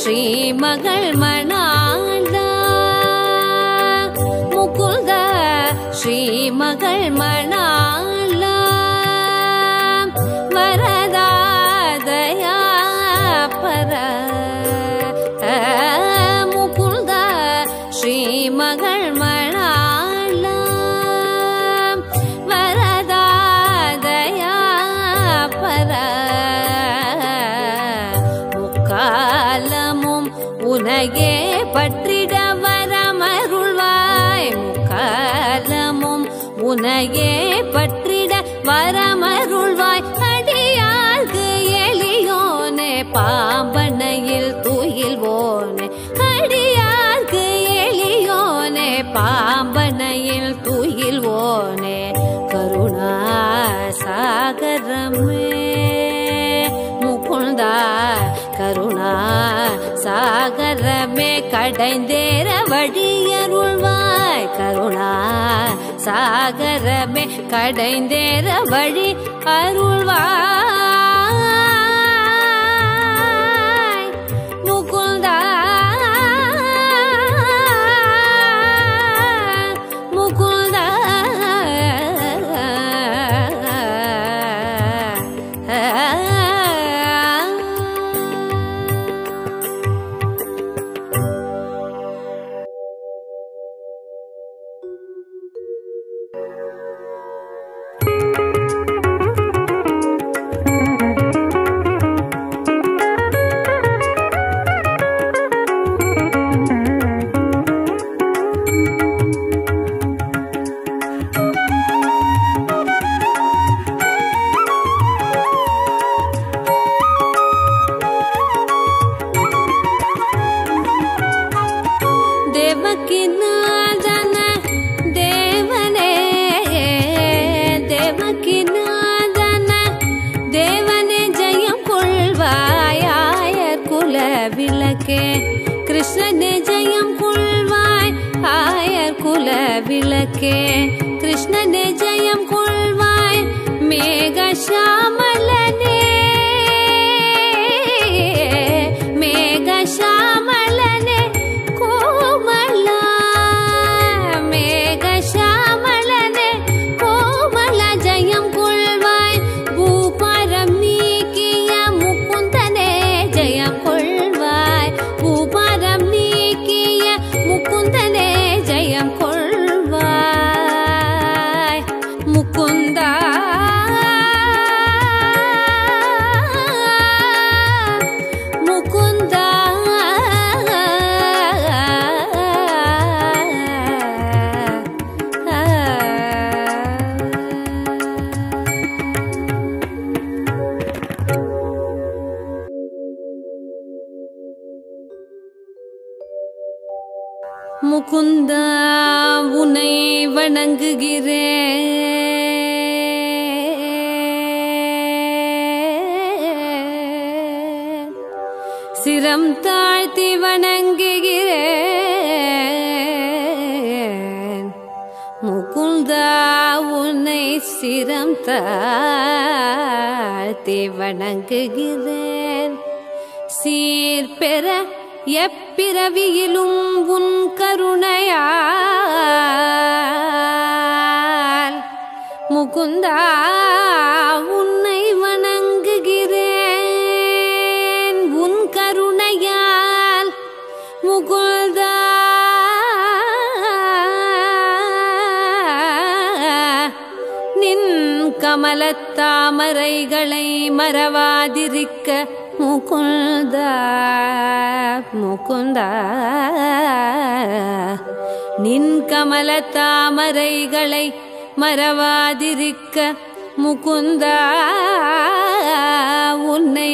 ஸ்ரீமகள் மணாளா முகுந்த ஸ்ரீமகள் மணாளா வரதாதயா பர முகுந்த ஸ்ரீமகள் மணாளா வரதாதயா பர முக்காலமும் உனகே பற்றிட வரமருள்வாய் முக்காலமும் உனகே பற்றிட வரமருள்வாய் அடியார்க்கு எளியோனே பாம்பனையில் துயில்வோனே அடியார்க்கு எளியோனே பாம்பனையில் துயில்வோனே கருணா சாகரமே முகுந்தா கருணா சாகரமே கடைந்தேற வழியருள்வாய் கருணா சாகரமே கடைந்தேற வழி அருள்வாய் முகுந்தா முகுந்தா தேவகி நாதன தேவனே தேவகி நாதன தேவனே ஜெயம் கொள்வாயாயர் குல விளக்கே கிருஷ்ணனே ஜெயம் கொள்வாய் ஆயர் குல விளக்கே கிருஷ்ணனே ஜெயம் கொள்வாய் மேக சாமலனே மேக சாமலனே கோமலா மேக சாமலனே கோமல ஜெயம் கொள்வாய் பூபாரம் நீக்கிய முகுந்தனே ஜெயம் கொள்வாய் பூபாரம் நீக்கிய முகுந்தனே ஜெயம் கொள்வாய் முகுந்தா முகுந்தா முகுந்தா உன்னை வணங்குகிறேன் சிரம் தாழ்த்தி வணங்குகிறேன் முகுந்தா உன்னை சிரம் தாழ்த்தி வணங்குகிறேன் சீர் பெற எப்பிறவியிலும் உன் கருணையால் முகுந்தா உன்னை வணங்குகிறேன் உன் கருணையால் முகுந்தா நின் கமலத்தாமரைகளை மறவாதிருக்க முகுந்தா முகுந்தா நின் கமலத்தாமரைகளை மறவாதிருக்க முகுந்தா உன்னை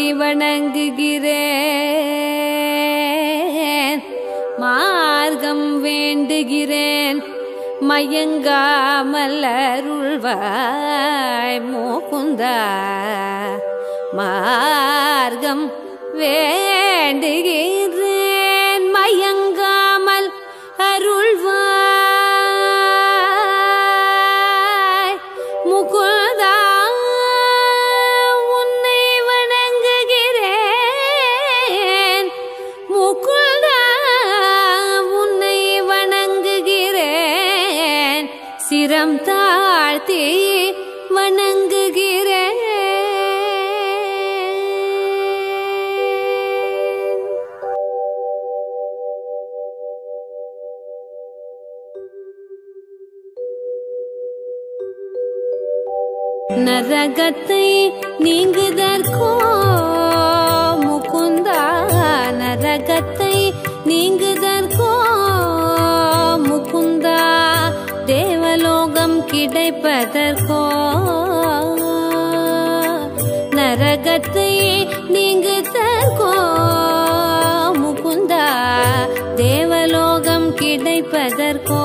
வணங்குகிறேன் மார்க்கம் வேண்டுகிறேன் மயங்காமல் அருள்வாய் முகுந்தா மார்க்கம் வேண்டுகிறேன் மயங்காமல் அருள்வாய் முகுதா உன்னை வணங்குகிறேன் நரகத்தை நீங்குதற்கோ முகுந்தா நரகத்தை நீங்குதற்கோ முகுந்தா தேவலோகம் கிடைப்பதற்கோ நரகத்தை நீங்குதற்கோ முகுந்தா தேவலோகம் கிடைப்பதற்கோ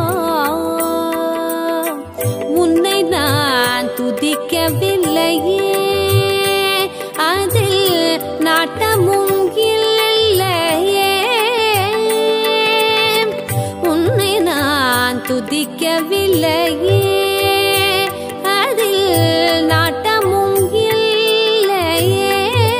உன்னை நான் துதிக்கவில்லையே அதில் நாட்டமும் இல்லையே உன்னை நான் துதிக்கவில்லையே அதில் நாட்டமும் இல்லையே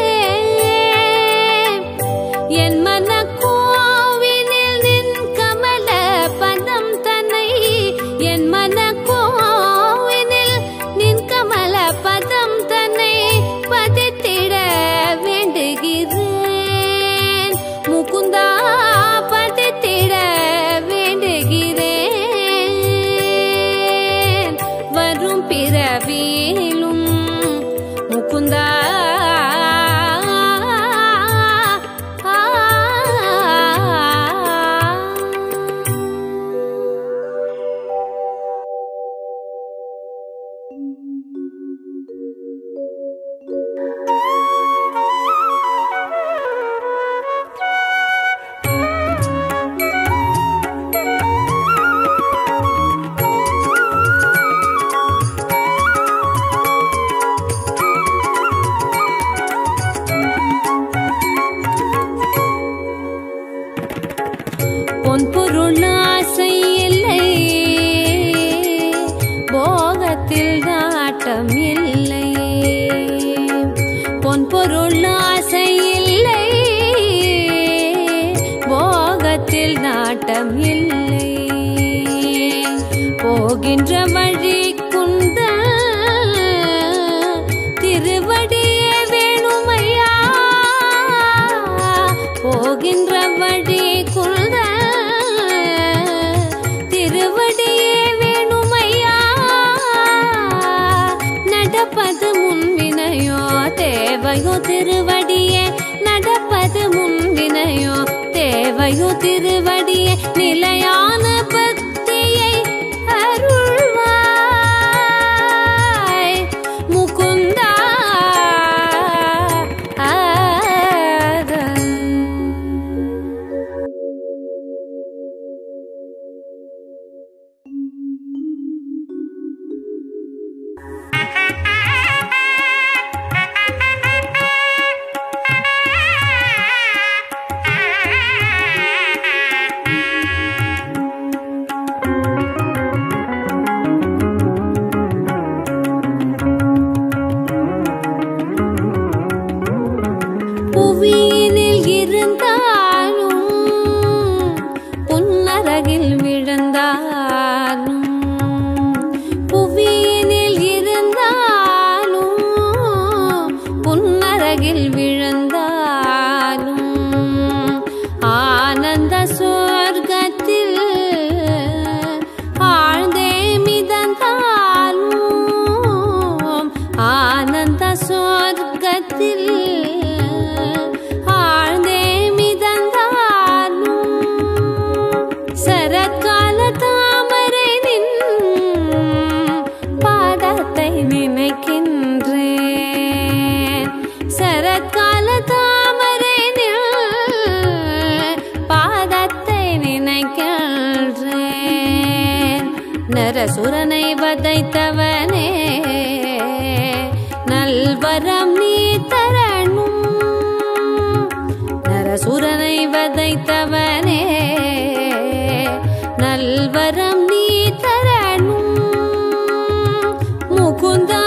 என் மன கோவிலில் நின் கமல பதம் தன்னை என் மன கோவிலில் நின் கமல பதம் தன்னை பதித்திட வேண்டுகிறேன் முகுந்தா பதித்திட வேண்டுகிறேன் வரும் பிறவியிலும் முகுந்தா பொன் பொருள் ஆசை இல்லை போகத்தில் நாட்டம் இல்லை பொன் பொருள் ஆசை இல்லை போகத்தில் நாட்டம் இல்லை போகின்ற வழி குந்த திருவடியே வேணுமையா போகின்ற வழி குந்த திருவடியே வேணுமையா நடப்பது முன்வினையோ தேவையோ திருவடியே நடப்பது முன்வினையோ தேவையோ திருவடியே நிலையான பக்தியை அருள்வாய் முகுந்தா புவியினில் இருந்தாலும் புன்னரகில் விழுந்தாலும் புவியினில் இருந்தாலும் புன்னரகில் விழுந்தாலும் ஆனந்த சொர்க்கத்தில் ஆழ்ந்தே மிதந்தாலும் ஆனந்த சொர்க்கத்தில் ஆழ்ந்தே மிதந்தாலும் சரத்கால தாமரை நின் பாதத்தை நினைக்கின்றேன் சரத்கால தாமரை நின் பாதத்தை நினைக்கின்றேன் நரசுரனை வதைத்தவனே நல்வரம் நீ தரணும் நரசுரனை வதைத்தவனே நல்வரம் நீ தரணும் முகுந்தா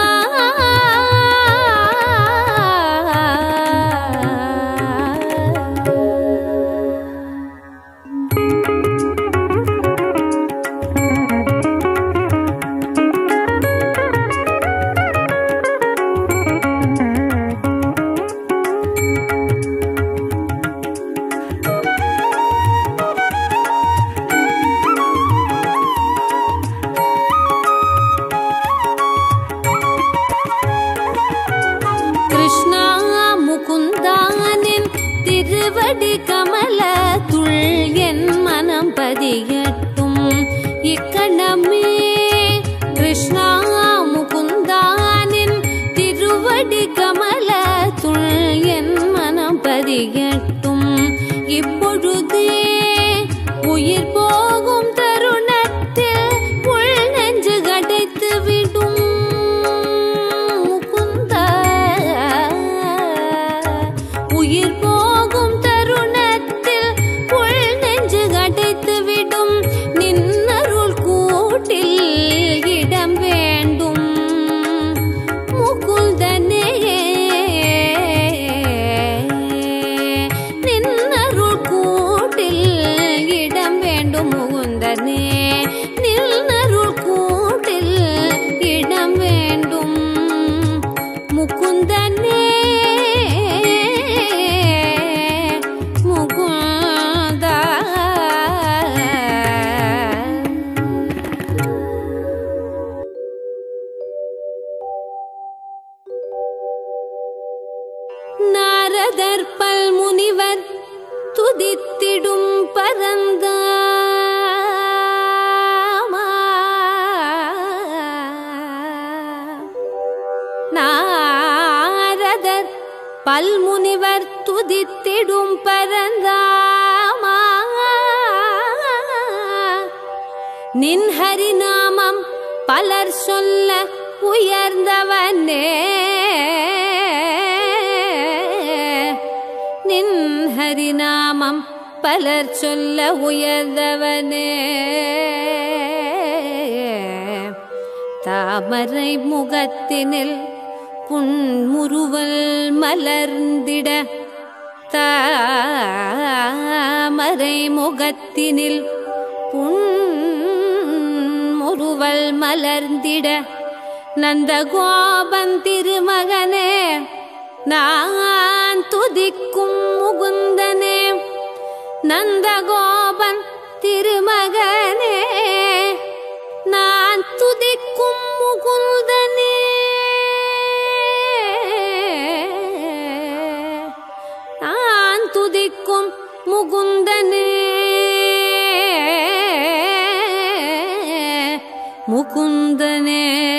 திருவடி கமல துள் என் மனம் பதியட்டும் இக்கணமே கிருஷ்ணா முகுந்தானின் திருவடி கமல துள் என் மனம் பதியட்டும் இப்பொழுதே உயிர் போகும் தருணத்தில் உள் நெஞ்சு கடைத்து விடும் முகுந்தா உயிர் போகும் தருணத்தில் உள் நெஞ்சு கடைத்து விடும் நின்னருள் கூட்டில் இடம் வேண்டும் முகுந்தனே நின்னருள் கூட்டில் இடம் வேண்டும் முகுந்தனே நின்னருள் கூட்டில் இடம் வேண்டும் முகுந்தனே முகுந்தா நாரதர் பல் முனிவர் துதித்திடும் பரந்தாமா நாரதர் பல்முனிவர் துதித்திடும் பரந்தாமா நின் ஹரிநாமம் பலர் சொல்ல உயர்ந்தவனே நின் ஹரிநாமம் பலர் சொல்ல உயர்ந்தவனே தாமரை முகத்தினில் புன்முறுவல் மலர்ந்திட தாமரை முகத்தினில் புன்முறுவல் மலர்ந்திட நந்தகோபன் திருமகனே நான் துதிக்கும் முகுந்தனே நந்தகோபன் திருமகனே நான் துதிக்கும் முகுந்தனே நான் துதிக்கும் முகுந்தனே முகுந்தனே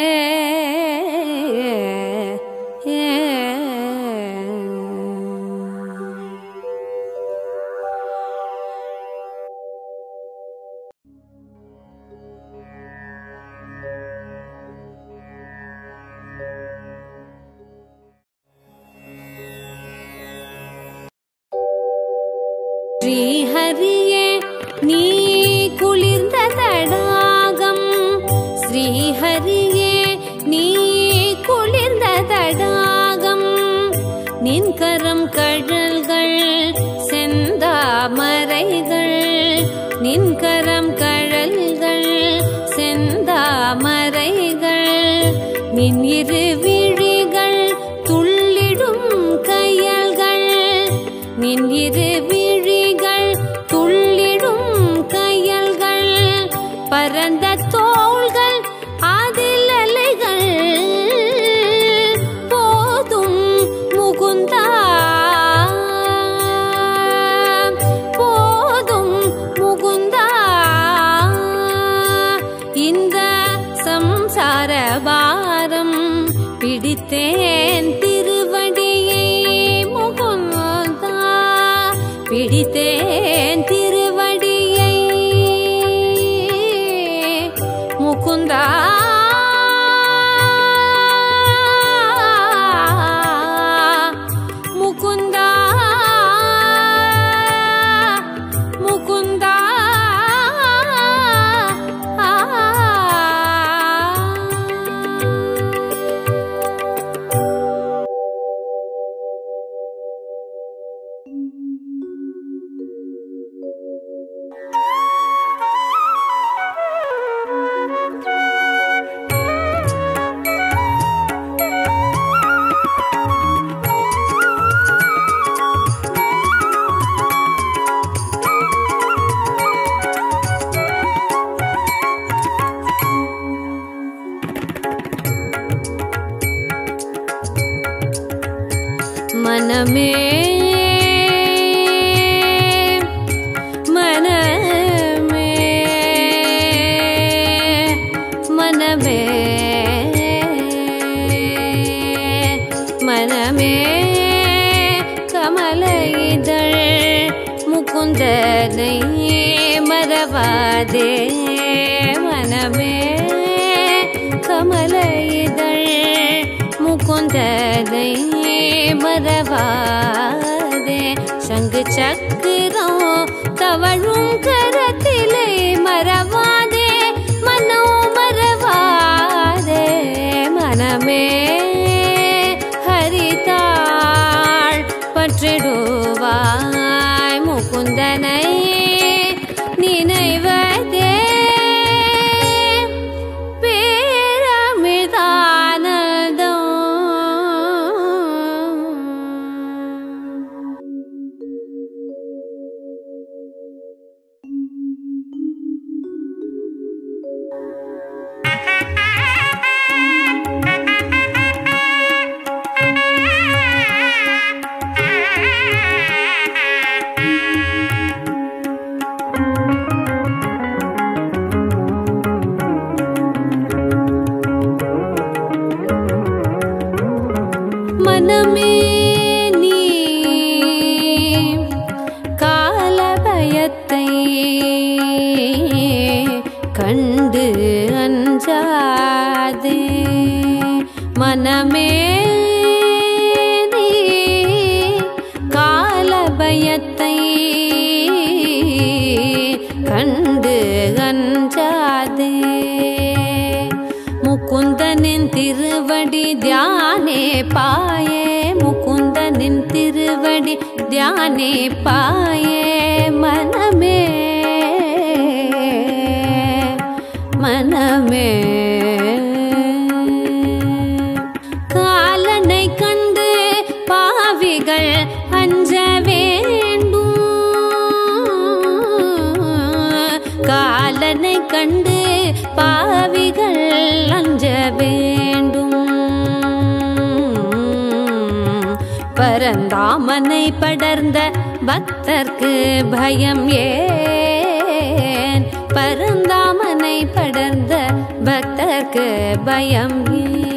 ஸ்ரீஹரியே நீ குளிர்ந்த தடாகம் ஸ்ரீஹரியே நீ குளிர்ந்த தடாகம் நின் கரம் கழல்கள் செந்தாமரைகள் நின் கரம் கழல்கள் செந்தாமரைகள் நின் இரு விழிகள் துள்ளிடும் கையல்கள் நின் இரு விழிகள் துள்ளிடும் கையல்கள் பரந்த தோள்கள் அதில் அலைகள் போதும் முகுந்தா போதும் முகுந்தா இந்த சம்சார பாரம் பிடித்தேன் திருவடியை முகுந்தா பிடித்தேன் திருவடியை முகுந்தா முகுந்தா முகுந்தா மனமே மனமே கமல இதழ் முகுந்தனை மறவாதே மனமே கமல இதழ் முகுந்தனை மறவாதே சங்கு சக்கரம் தவழும் கரத்திலே மறவாதே மனோ மறவாதே மனமே ஹரிதாள் பற்றிடுவாய் முகுந்தனை நினைவதே பேரமிதானதம் மனமே நீ கால பயத்தை கண்டு அஞ்சாதே மனமே நீ கால பயத்தை கண்டு அஞ்சாதே முகுந்தனின் திருவடி தியானே பாயே முகுந்தனின் திருவடி தியானே பாயே மனமே மனமே காலனை கண்டு பாவிகள் அஞ்ச வேண்டும் காலனை கண்டு பாவிகள் அஞ்ச வேண்டும் பரந்தாமனை படர்ந்த பக்தர்க்கு பயம் ஏன் பரந்தாமனை படர்ந்த பக்தர்க்கு பயம் ஏன்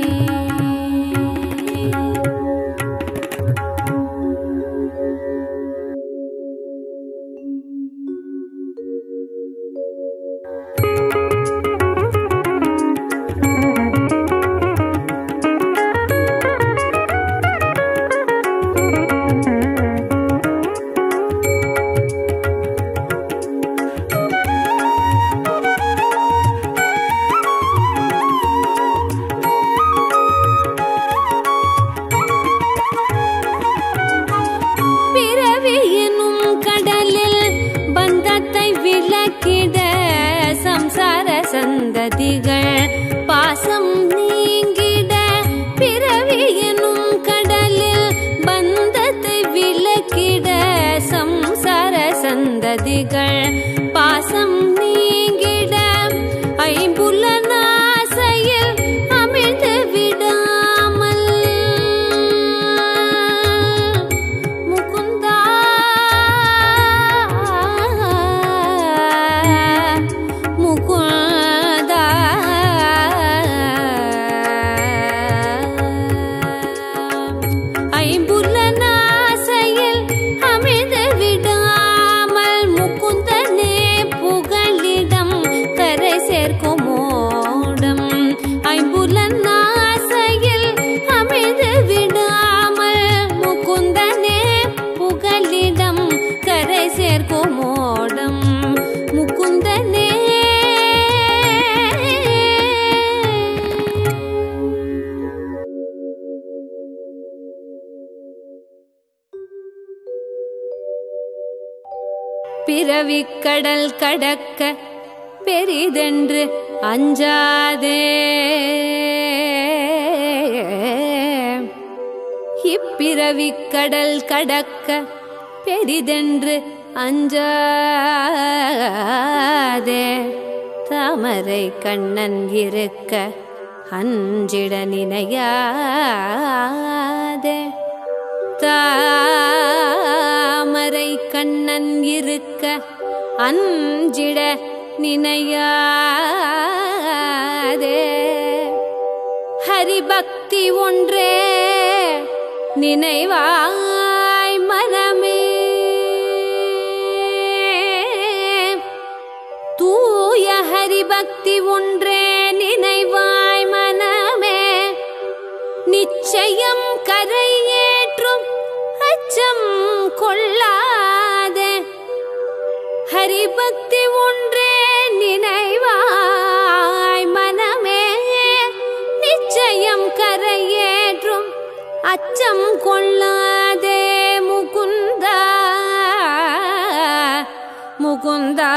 பிறவி எனும் கடலில் பந்தத்தை விளக்கிட சம்சார சந்ததிகள் பாசம் நீங்கிட பிறவி எனும் கடலில் பந்தத்தை விளக்கிட சம்சார சந்ததிகள் பாசம் நீங்கிட ஐம்புலனாசையில் அமிழ்ந்து விடாமல் முகுந்தா முகுந்தா ஐம்புலனாசையில் அமிழ்ந்து விடாமல் முகுந்தனே புகழிடம் கரை சேர்க்கும் ஓடம் ஐம்புலனாசையில் அமிழ்ந்து விடாமல் முகுந்தனே புகழிடம் கரை சேர்க்கும் ஓடம் முகுந்தனே பிறவிக் கடல் கடக்க பெரிதென்று அஞ்சாதே இப்பிறவிக் கடல் கடக்க பெரிதென்று அஞ்சாதே தாமரை கண்ணன் இருக்க அஞ்சிட நினையாதே தாமரை கண்ணன் இருக்க அஞ்சிட நினையாதே ஹரிபக்தி ஒன்றே நினைவாய் மனமே தூய ஹரிபக்தி ஒன்றே நினைவாய் மனமே நிச்சயம் கரையேற்றும் அச்சம் கொள்ளாதே ஹரிபக்தி ஒன்றே நினைவாய் மனமே நிச்சயம் கரையேற்றும் அச்சம் கொள்ளாதே முகுந்தா முகுந்தா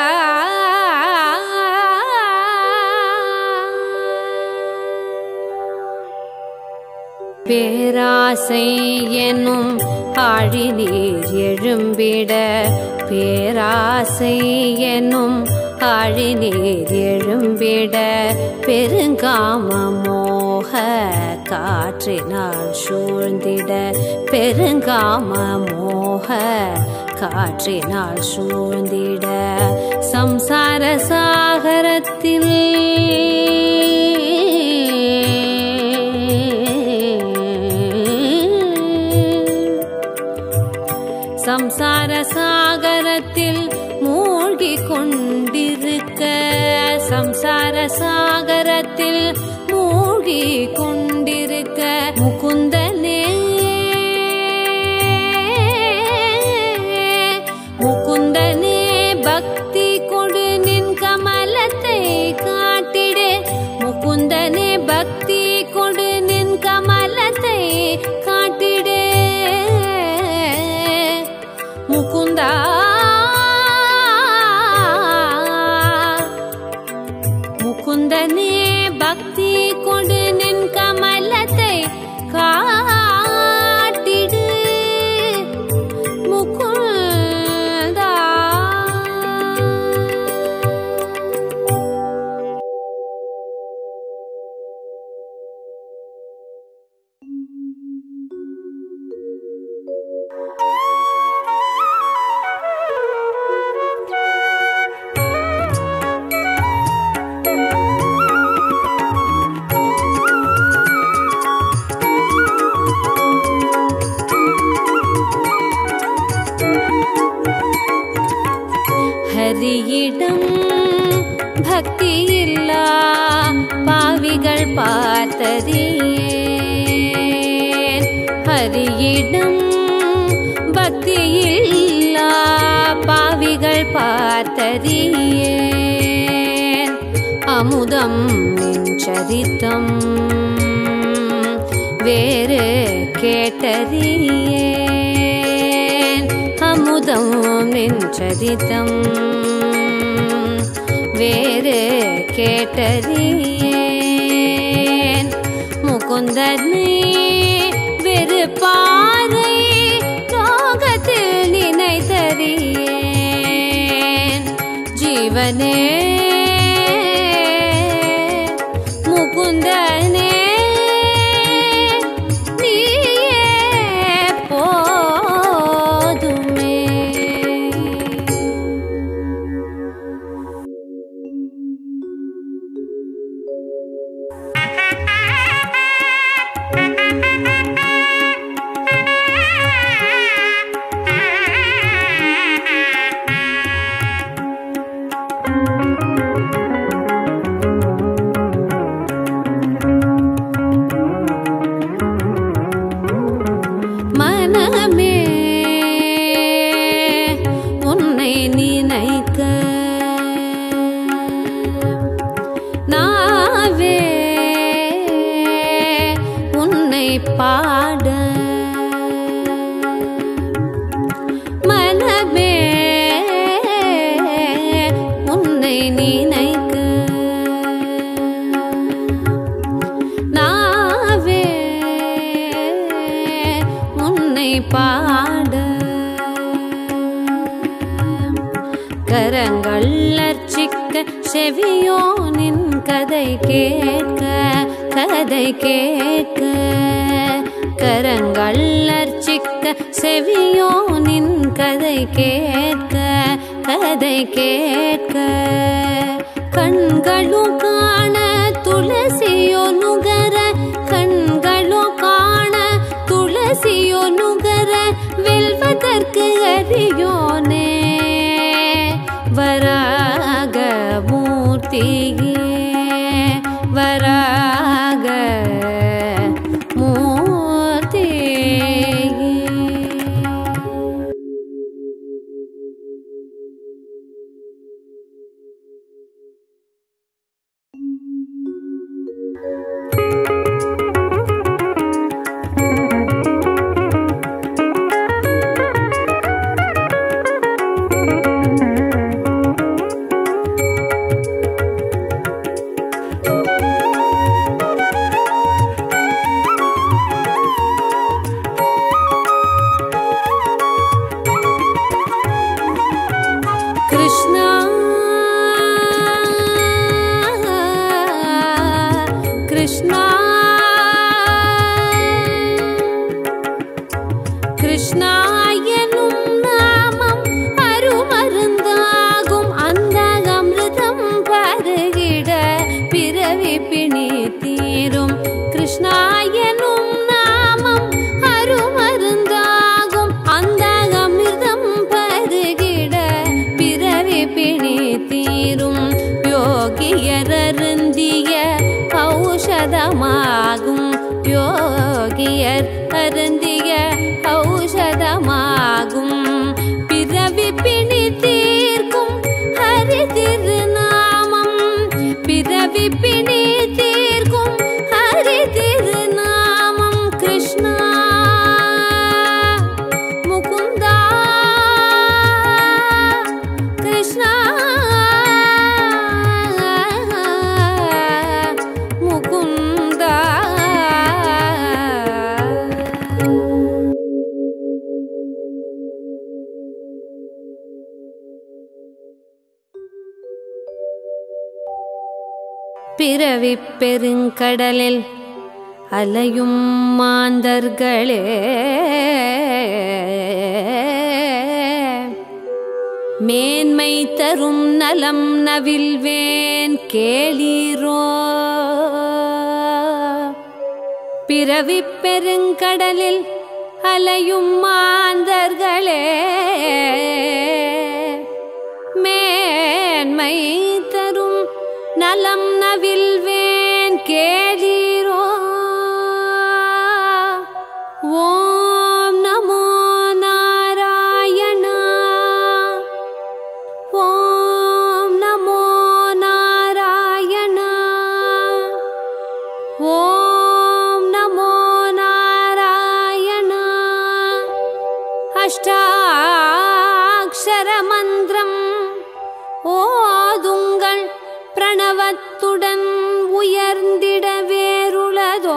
பேராசை எனும் ஆழிநீர் எழும்பிட பேராசை எனும் ஆழிநீர் எழும்பிட பெருங்காம மோக காற்றினால் சூழ்ந்திட பெருங்காம மோக காற்றினால் சூழ்ந்திட சம்சார சாகரத்தில் சம்சார சாகரத்தில் மூழ்கி கொண்டிருக்க சம்சார சாகரத்தில் மூழ்கி கொண்டிருக்க முகுந்தனே முகுந்தனே பக்தி கொடு நின் கமலத்தை காட்டிடு முகுந்தனே பக்தி கொடு நின் கமலத்தை காட்டிடு முகுந்தா முகுந்தனே பக்தி கொடு நின் கமலத்தை காட்டிடு முகுந்தா ஹரியிடம் பக்தி இல்லா பாவிகள் பார்த்தறியேன் ஹரியிடம் பக்தி இல்லா பாவிகள் பார்த்தறியேன் அமுதம் நின் சரித்தம் வேறு கேட்டறியேன் அமுதம் நின் சரித்தம் வேறு கேட்டறியேன் முகுந்தனே வெறுப்பாரை லோகத்தில் நினைத்தறியேன் ஜீவனே முகுந்தனே நீயே போதுமே மனமே உன்னை நினைக்க நாவே உன்னை பாட மனமே உன்னை நினைக்க நாவே உன்னை பாட கரங்கள் அர்ச்சிக்க செவியோ நின் கதை கேட்க கதை கேட்க கரங்கள் அர்ச்சிக்க செவியோ நின் கதை கேட்க கதை கேட்க கண்களும் காண துளசியோ நுகர கண்களோ காண துளசி பசியோ நுகர வெல்வதற்கு அறியோனே வராக மூர்த்தியே வராக மூர்த்தியே கிருஷ்ணா கிருஷ்ணா கிருஷ்ணா எனும் நாமம் அருமருந்தாகும் அந்த அமிர்தம் பருகிட பிறவி பிணி தீரும் கிருஷ்ணா எனும் நாமம் அருமருந்தாகும் அந்த அமிர்தம் பருகிட பிறவி பிணி தீரும் யோகியர் அருந்திய ஔஷதமாகும் யோகியர் அருந்திய ஔஷதமாகும் பிறவி பிணி தீர்க்கும் ஹரி திருநாமம் பிறவி பிணி தீர்க்கும் ஹரி திருநாமம் கிருஷ்ணா முகுந்தா கிருஷ்ணா முகுந்தா பிறவிப் பெருங்கடலில் அலையும் மாந்தர்களே மேன்மை தரும் நலம் நவில்வேன் கேளீரோ பிறவிப் பெருங்கடலில் அலையும் மாந்தர்களே மேன்மை தரும் நலம் நவில்வேன் கேளீரோ ஓம் நமோ நாராயணா ஓம் நமோ நாராயணா ஓம் நமோ நாராயணா அஷ்டாட்சரமந்திரம் ஓதுங்கள் பிரணவத்துடன் உயர்ந்திட வேறுளதோ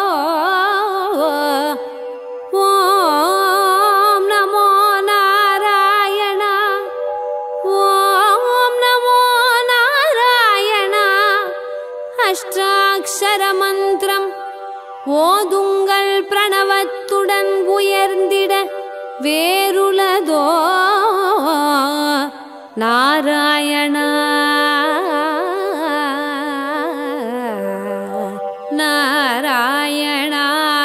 ஓம் நமோ நாராயணா ஓம் நமோ நாராயணா அஷ்டாட்சர மந்திரம் ஓதுங்கள் பிரணவத்துடன் உயர்ந்திட வேறுளதோ நாராயணா நாராயணா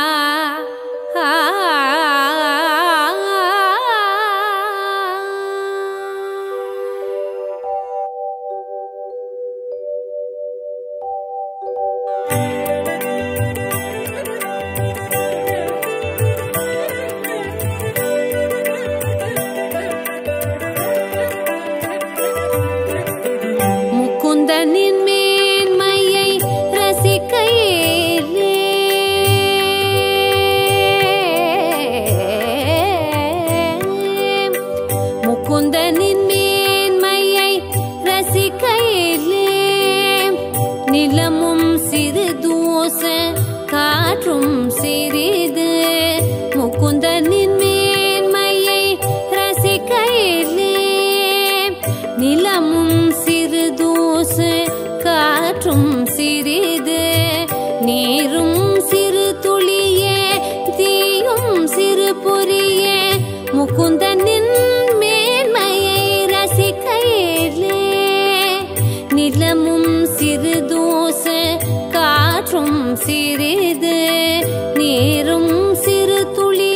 முகுந்தனின் மேன்மையை ரசிக்கையிலே முகுந்தனின் மேன்மையை ரசிக்கையிலே நிலமும் சிறு தூச காற்றும் சிறிது முகுந்தனின் மேன்மையை ரசிக்கையிலே நிலமும் சிறு தூசு காற்றும் சிறிது நீரும் சிறு துளியே தீயும் சிறு பொறியே முகுந்தனின் மேன்மையை ரசிக்கையிலே நிலமும் சிறு தூசு காற்றும் சிறிது நீரும் சிறு துளி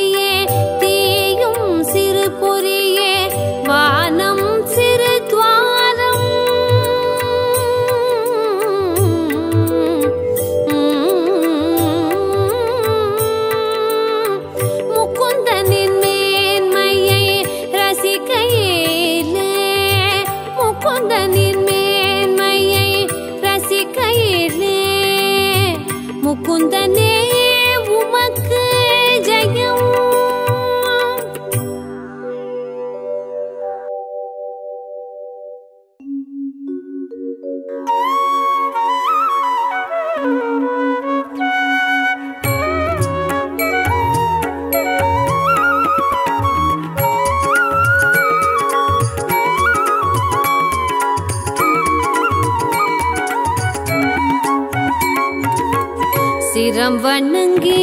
கரம் வணங்கி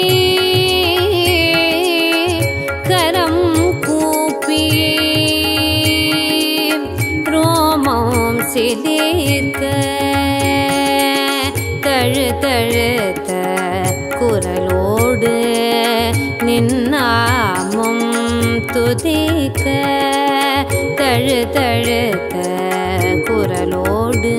கரம் கூப்பி ரோமம் சிலிர்க்க தழு தழுத்த குரலோடு நின்னாமம் துதிக்க தழு தழுத்த குரலோடு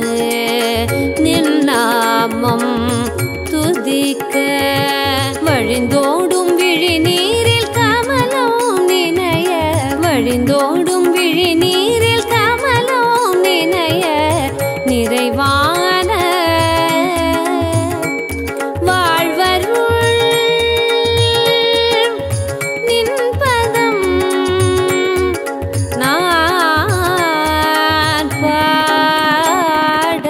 நின்னாமம் துதிக்க வழிந்தோடும் விழி நீரில் கமலம் நினைய வழிந்தோடும் விழி நீரில் கமலம் நினைய நிறைவான வாழ்வருள் நின்பதம் நான் பாட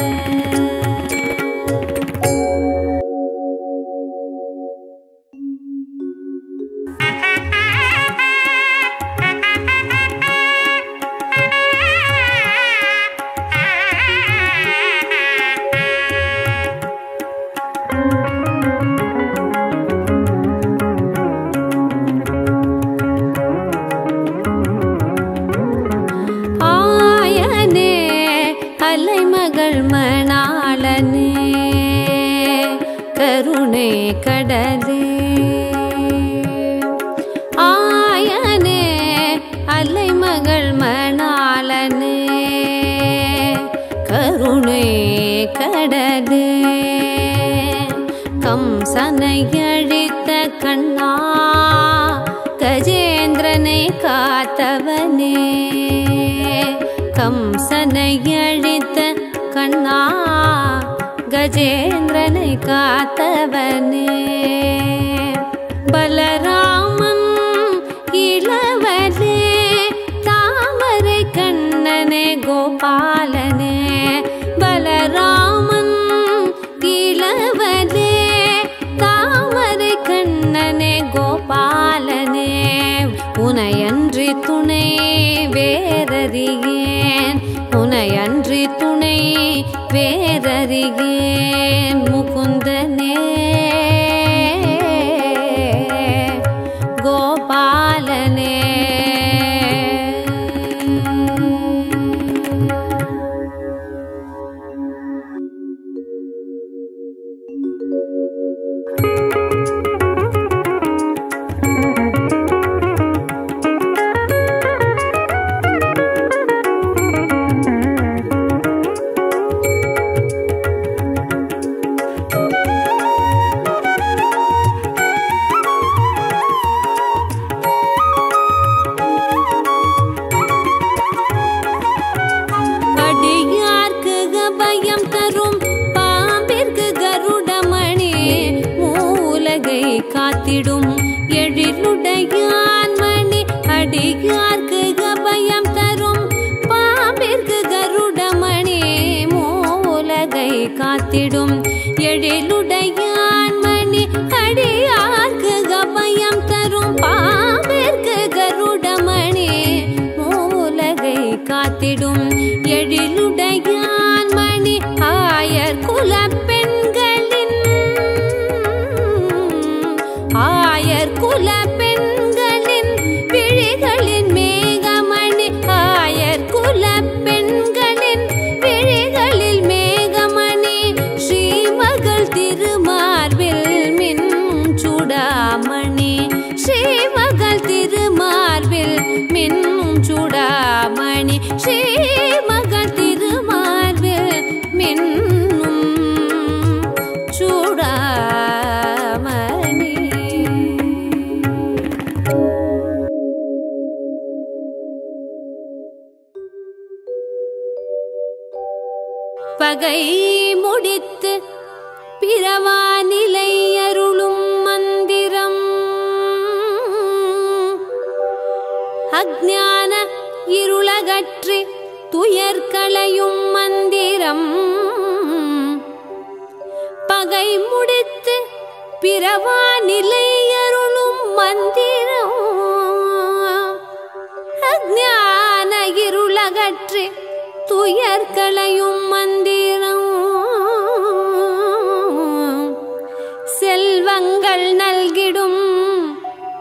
ஆயனே அலைமகள் மணாளனே கருணை கடலே ஆயனே அலைமகள் மணாளனே கருணை கடலே கம்சனை அழித்த கண்ணா கஜேந்திரனை காத்தவனே கம்சனை அழித்த கண்ணா கஜேந்திரனை காத்தவனே பலராமன் இளவனே தாமரை கண்ணனே கோபாலனே பலராமன் இளவனே தாமரை கண்ணனே கோபாலனே உனையன்றி துணை வேறறியேன் உனையன்றி துணை வேறறியேன் முகுந்தனே கோபாலனே அடியார்க்கு பயம் தரும் பாம்பிற்கு கருடமணி மூலகை காத்திடும் எழிலுடையான் மணி அடியார்க்கு பயம் தரும் பாம்பிற்கு கருடமணி மூலகை காத்திடும் எழிலுடையான் மணி அடியார்க்கு கபயம் தரும் பாம்பிற்கு கருடமணி மூலகை காத்திடும் எழிலுடையான் மணி ஆயர் குல பெண்களின் ஆயர் குல பெண்களின் விழிகளின் மேகமணி ஆயர் குல பெண்களின் விழிகளில் மேகமணி ஸ்ரீமகள் திருமார்பில் மின் சுடாமணி ஸ்ரீமகள் திருமார்பில் மின் சுடாமணி ஸ்ரீமகள் திருமார்பில் மின்னும் சூடாமணி பகை முடித்து பிறவானிலை அருளும் மந்திரம் அஜ்ஞான இருளகற்றி துயர்களையும் மந்திரம் பகை முடித்து பிறவா நிலை அருளும் மந்திரம் அஜ்ஞான இருளகற்றி துயர்களையும் மந்திரம்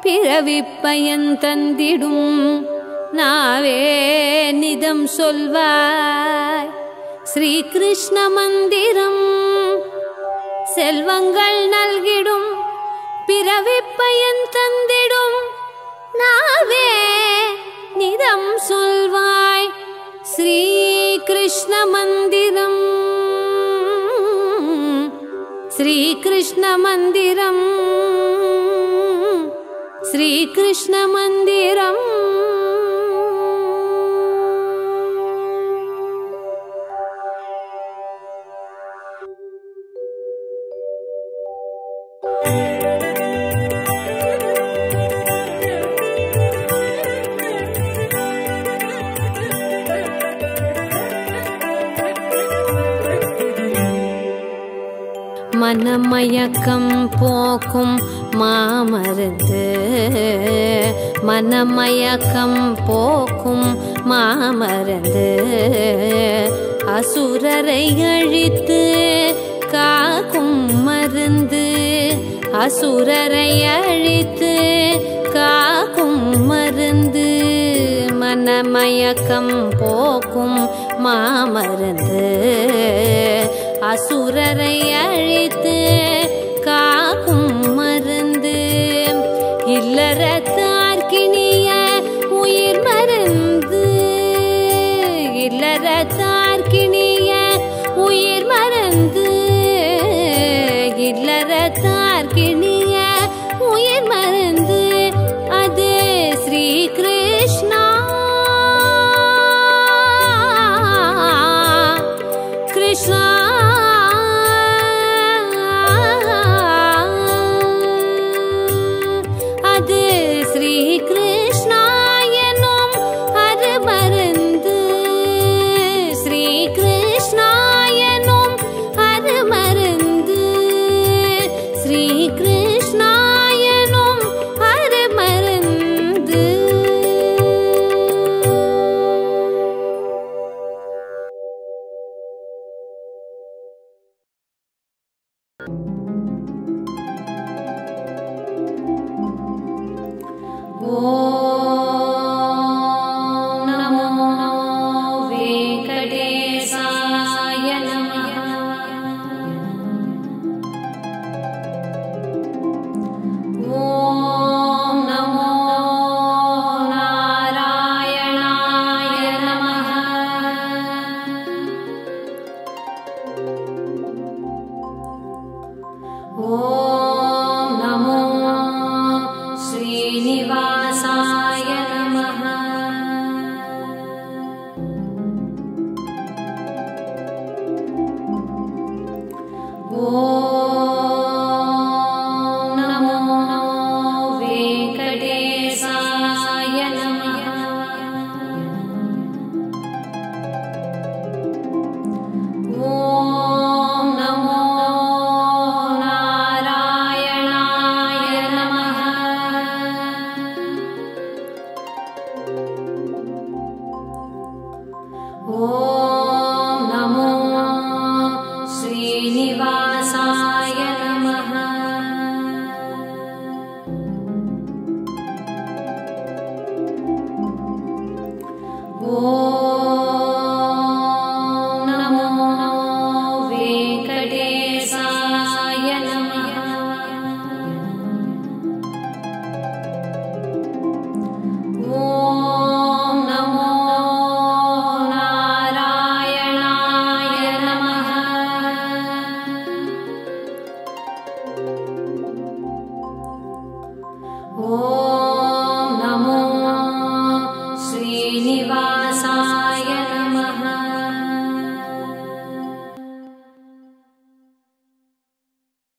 பிறவிப்பயன் தந்திடும் நாவே நிதம் சொல்வாய் ஸ்ரீ கிருஷ்ண மந்திரம் செல்வங்கள் நல்கிடும் பிறவிப்பயன் தந்திடும் நாவே நிதம் சொல்வாய் ஸ்ரீ கிருஷ்ண மந்திரம் ஸ்ரீ கிருஷ்ண மந்திரம் ஸ்ரீ கிருஷ்ண மந்திரம் மனமயக்கம் போக்கும் மாமருந்து மனமயக்கம் போக்கும் மாமருந்து அசுரரை அழித்து காக்கும் மருந்து அசுரரை அழித்து காக்கும் மருந்து மனமயக்கம் போக்கும் மாமருந்து அசுரரை அழித்து காக்கும் மருந்து இல்லறத்தார்க்கினிய உயிர் மருந்து இல்லறத்தார்க்கினிய உயிர் மருந்து இல்லறத்தார்க்கினிய உயிர் மருந்து அது ஸ்ரீ கிருஷ்ணா கிருஷ்ணா அது ஸ்ரீ கிருஷ்ணா எனும் அருமருந்து ஸ்ரீ கிருஷ்ணா எனும் அருமருந்து ஸ்ரீ கிருஷ்ணா எனும் அருமருந்து ॐ नमो वेङ्कटेशाय नमः ॐ नमो नारायणाय नमः ॐ नमो श्रीनिवासाय नमः ॐ नमो वेङ्कटेशाय नमः ॐ नमो नारायणाय नमः ॐ नमो श्रीनिवासाय नमः ॐ नमो वेङ्कटेशाय नमः ॐ नमो नारायणाय नमः ॐ नमो श्रीनिवासाय नमः